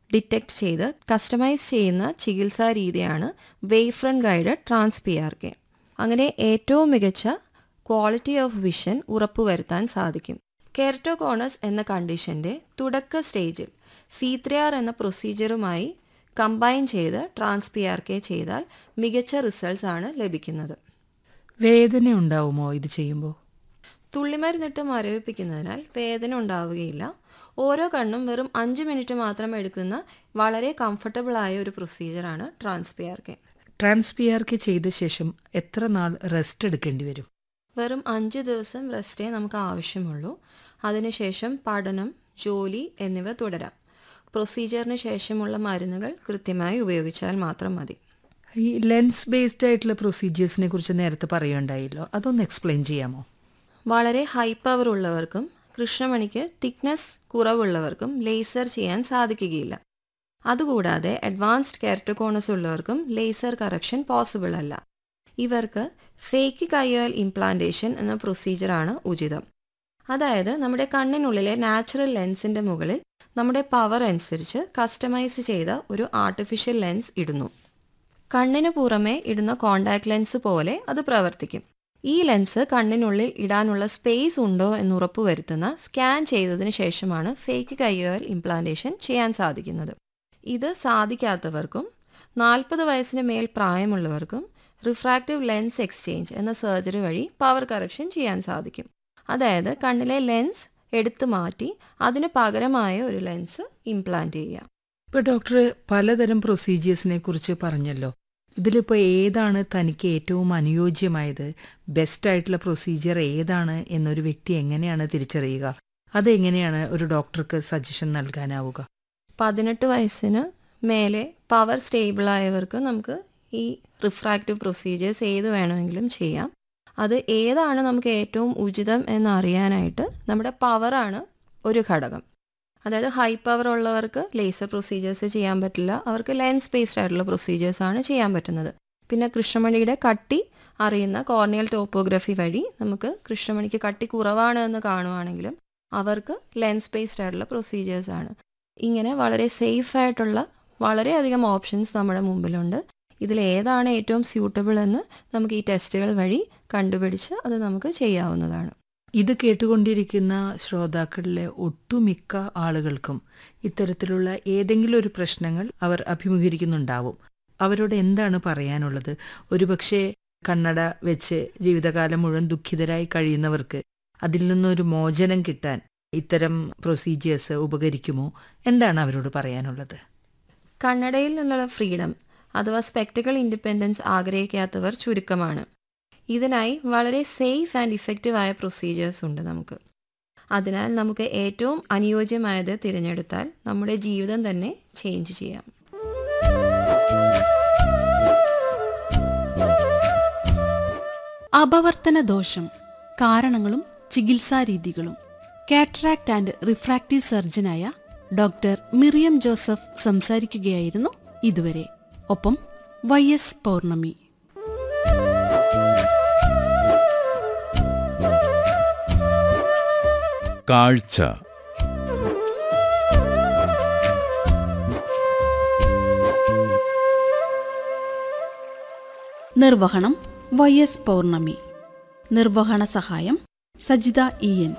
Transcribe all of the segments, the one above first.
detect ചെയ്ത് customise ചെയ്യുന്ന ചികിത്സാ രീതിയാണ് wave front guided trans P R K അങ്ങനെ ഏറ്റവും മികച്ച ക്വാളിറ്റി ഓഫ് വിഷൻ ഉറപ്പുവരുത്താൻ സാധിക്കും കെർട്ടോകോണസ് എന്ന കണ്ടീഷന്റെ തുടക്ക സ്റ്റേജിൽ സി ത്രീ ആർ എന്ന പ്രൊസീജിയറുമായി കമ്പൈൻ ചെയ്ത് ട്രാൻസ് പി ആർ കെ ചെയ്താൽ മികച്ച റിസൾട്ട്സ് ആണ് ലഭിക്കുന്നത് വേദന ഉണ്ടാവുമോ ഇത് ചെയ്യുമ്പോൾ തുള്ളിമരുന്നിട്ട് മരവിപ്പിക്കുന്നതിനാൽ വേദന ഉണ്ടാവുകയില്ല ഓരോ കണ്ണും വെറും അഞ്ച് മിനിറ്റ് മാത്രം എടുക്കുന്ന വളരെ കംഫർട്ടബിൾ ആയ ഒരു പ്രൊസീജിയറാണ് trans P R K trans P R K ചെയ്ത ശേഷം എത്ര നാൾ റെസ്റ്റ് എടുക്കേണ്ടി വരും വെറും അഞ്ച് ദിവസം റെസ്റ്റേ നമുക്ക് ആവശ്യമുള്ളൂ അതിനുശേഷം പഠനം ജോലി എന്നിവ തുടരാം പ്രൊസീജിയറിന് ശേഷമുള്ള മരുന്നുകൾ കൃത്യമായി ഉപയോഗിച്ചാൽ മാത്രം മതി ഈ ലെൻസ് ബേസ്ഡ് ആയിട്ടുള്ള പ്രൊസീജിയേഴ്സിനെ കുറിച്ച് നേരത്തെ പറയുണ്ടായല്ലോ അതൊന്ന് എക്സ്പ്ലെയിൻ ചെയ്യാമോ വളരെ ഹൈ പവർ ഉള്ളവർക്കും കൃഷ്ണമണിക്ക് തിക്നെസ് കുറവുള്ളവർക്കും ലേസർ ചെയ്യാൻ സാധിക്കുകയില്ല അതുകൂടാതെ അഡ്വാൻസ്ഡ് കെർട്ടോകോണസ് ഉള്ളവർക്കും ലേസർ കറക്ഷൻ പോസിബിൾ അല്ല ഇവർക്ക് ഫേക്ക് കയ്യോൽ ഇംപ്ലാന്റേഷൻ എന്ന പ്രൊസീജിയറാണ് ഉചിതം അതായത് നമ്മുടെ കണ്ണിനുള്ളിലെ നാച്ചുറൽ ലെൻസിന്റെ മുകളിൽ നമ്മുടെ പവർ അനുസരിച്ച് കസ്റ്റമൈസ് ചെയ്ത ഒരു ആർട്ടിഫിഷ്യൽ ലെൻസ് ഇടുന്നു കണ്ണിന് പുറമെ ഇടുന്ന കോണ്ടാക്ട് ലെൻസ് പോലെ അത് പ്രവർത്തിക്കും ഈ ലെൻസ് കണ്ണിനുള്ളിൽ ഇടാനുള്ള സ്പേസ് ഉണ്ടോ എന്ന് ഉറപ്പുവരുത്തുന്ന സ്കാൻ ചെയ്തതിന് ശേഷമാണ് ഫേക്ക് കയ്യോൽ ഇംപ്ലാന്റേഷൻ ചെയ്യാൻ സാധിക്കുന്നത് ഇത് സാധിക്കാത്തവർക്കും നാൽപ്പത് വയസ്സിന് മേൽ പ്രായമുള്ളവർക്കും റിഫ്രാക്റ്റീവ് ലെൻസ് എക്സ്ചേഞ്ച് എന്ന സർജറി വഴി പവർ കറക്ഷൻ ചെയ്യാൻ സാധിക്കും അതായത് കണ്ണിലെ ലെൻസ് എടുത്തു മാറ്റി അതിന് പകരമായ ഒരു ലെൻസ് ഇംപ്ലാന്റ് ചെയ്യുക ഇപ്പോൾ ഡോക്ടർ പലതരം പ്രൊസീജിയേഴ്സിനെ കുറിച്ച് പറഞ്ഞല്ലോ ഇതിലിപ്പോൾ ഏതാണ് തനിക്ക് ഏറ്റവും അനുയോജ്യമായത് ബെസ്റ്റ് ആയിട്ടുള്ള പ്രൊസീജിയർ ഏതാണ് എന്നൊരു വ്യക്തി എങ്ങനെയാണ് തിരിച്ചറിയുക അതെങ്ങനെയാണ് ഒരു ഡോക്ടർക്ക് സജഷൻ നൽകാനാവുക പതിനെട്ട് വയസ്സിന് മേലെ പവർ സ്റ്റേബിൾ ആയവർക്ക് നമുക്ക് ഈ റിഫ്രാക്റ്റീവ് പ്രൊസീജിയേഴ്സ് ഏത് വേണമെങ്കിലും ചെയ്യാം അത് ഏതാണ് നമുക്ക് ഏറ്റവും ഉചിതം എന്നറിയാനായിട്ട് നമ്മുടെ പവറാണ് ഒരു ഘടകം അതായത് ഹൈ പവർ ഉള്ളവർക്ക് ലേസർ പ്രൊസീജിയേഴ്സ് ചെയ്യാൻ പറ്റില്ല അവർക്ക് ലെൻസ് ബേസ്ഡ് ആയിട്ടുള്ള പ്രൊസീജിയേഴ്സ് ആണ് ചെയ്യാൻ പറ്റുന്നത് പിന്നെ കൃഷ്ണമണിയുടെ കട്ടി അറിയുന്ന കോർണിയൽ ടോപ്പോഗ്രഫി വഴി നമുക്ക് കൃഷ്ണമണിക്ക് കട്ടി കുറവാണ് എന്ന് കാണുവാണെങ്കിലും അവർക്ക് ലെൻസ് ബേസ്ഡ് ആയിട്ടുള്ള പ്രൊസീജിയേഴ്സ് ആണ് ഇങ്ങനെ വളരെ സേഫ് ആയിട്ടുള്ള വളരെയധികം ഓപ്ഷൻസ് നമ്മുടെ മുമ്പിലുണ്ട് ഇതിൽ ഏതാണ് ഏറ്റവും സ്യൂട്ടബിൾ എന്ന് നമുക്ക് ഈ ടെസ്റ്റുകൾ വഴി കണ്ടുപിടിച്ച് അത് നമുക്ക് ചെയ്യാവുന്നതാണ് ഇത് കേട്ടുകൊണ്ടിരിക്കുന്ന ശ്രോതാക്കളിലെ ഒട്ടുമിക്ക ആളുകൾക്കും ഇത്തരത്തിലുള്ള ഏതെങ്കിലും ഒരു പ്രശ്നങ്ങൾ അവർ അഭിമുഖീകരിക്കുന്നുണ്ടാവും അവരോട് എന്താണ് പറയാനുള്ളത് ഒരുപക്ഷെ കണ്ണട വെച്ച് ജീവിതകാലം മുഴുവൻ ദുഃഖിതരായി കഴിയുന്നവർക്ക് അതിൽ നിന്നൊരു മോചനം കിട്ടാൻ ഇത്തരം പ്രൊസീജിയേഴ്സ് ഉപകരിക്കുമോ എന്താണ് അവരോട് പറയാനുള്ളത് കണ്ണടയിൽ നിന്നുള്ള ഫ്രീഡം അഥവാ സ്പെക്ടക്കിൾ ഇൻഡിപെൻഡൻസ് ആഗ്രഹിക്കാത്തവർ ചുരുക്കമാണ് ഇതിനായി വളരെ സേഫ് ആൻഡ് ഇഫക്റ്റീവ് ആയ പ്രൊസീജിയേഴ്സ് ഉണ്ട് നമുക്ക് അതിനാൽ നമുക്ക് ഏറ്റവും അനുയോജ്യമായത് തിരഞ്ഞെടുത്താൽ നമ്മുടെ ജീവിതം തന്നെ ചേഞ്ച് ചെയ്യാം അപവർത്തന ദോഷം കാരണങ്ങളും ചികിത്സാരീതികളും കാറ്ററാക്ട് ആൻഡ് റിഫ്രാക്റ്റീവ് സർജനായ ഡോക്ടർ മിറിയം ജോസഫ് സംസാരിക്കുകയായിരുന്നു ഇതുവരെ ഒപ്പം വൈ എസ് പൗർണമി കാഴ്ച നിർവഹണം വൈ എസ് പൗർണമി നിർവഹണ സഹായം Sajitha E N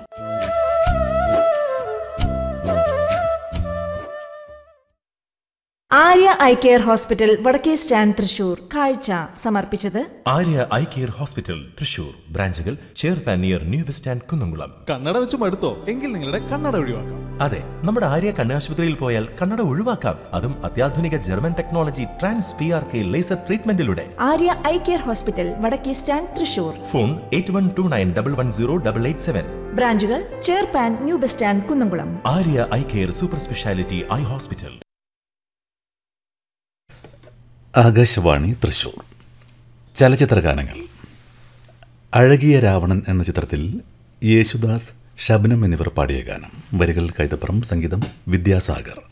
Arya eye care hospital Vadakke stand Thrissur കാഴ്ച സമർപ്പിച്ചത് Arya eye care hospital Thrissur ബ്രാഞ്ചുകൾ ചെയർപാൻ near new bus stand Kunnamkulam കണ്ണട വെച്ച് മടുത്തോ എങ്കിൽ നിങ്ങളുടെ കണ്ണട ഒഴിവാക്കാം അതെ നമ്മുടെ ആര്യ കണ്ണാശുപത്രിയിൽ പോയാൽ കണ്ണട ഒഴിവാക്കാം അതും അത്യാധുനിക German technology trans P R K laser ട്രീറ്റ്മെന്റിലൂടെ Arya eye care hospital Vadakke stand Thrissur phone eight one two nine double one zero double eight seven ബ്രാഞ്ചുകൾ ചെയർപാൻ new bus stand Kunnamkulam Arya eye care super speciality eye hospital Akashvani Thrissur ചലച്ചിത്രഗാനങ്ങൾ അഴകിയ രാവണൻ എന്ന ചിത്രത്തിൽ യേശുദാസ് ഷബ്നം എന്നിവർ പാടിയ ഗാനം വരികൾ കൈതപ്പുറം സംഗീതം വിദ്യാസാഗർ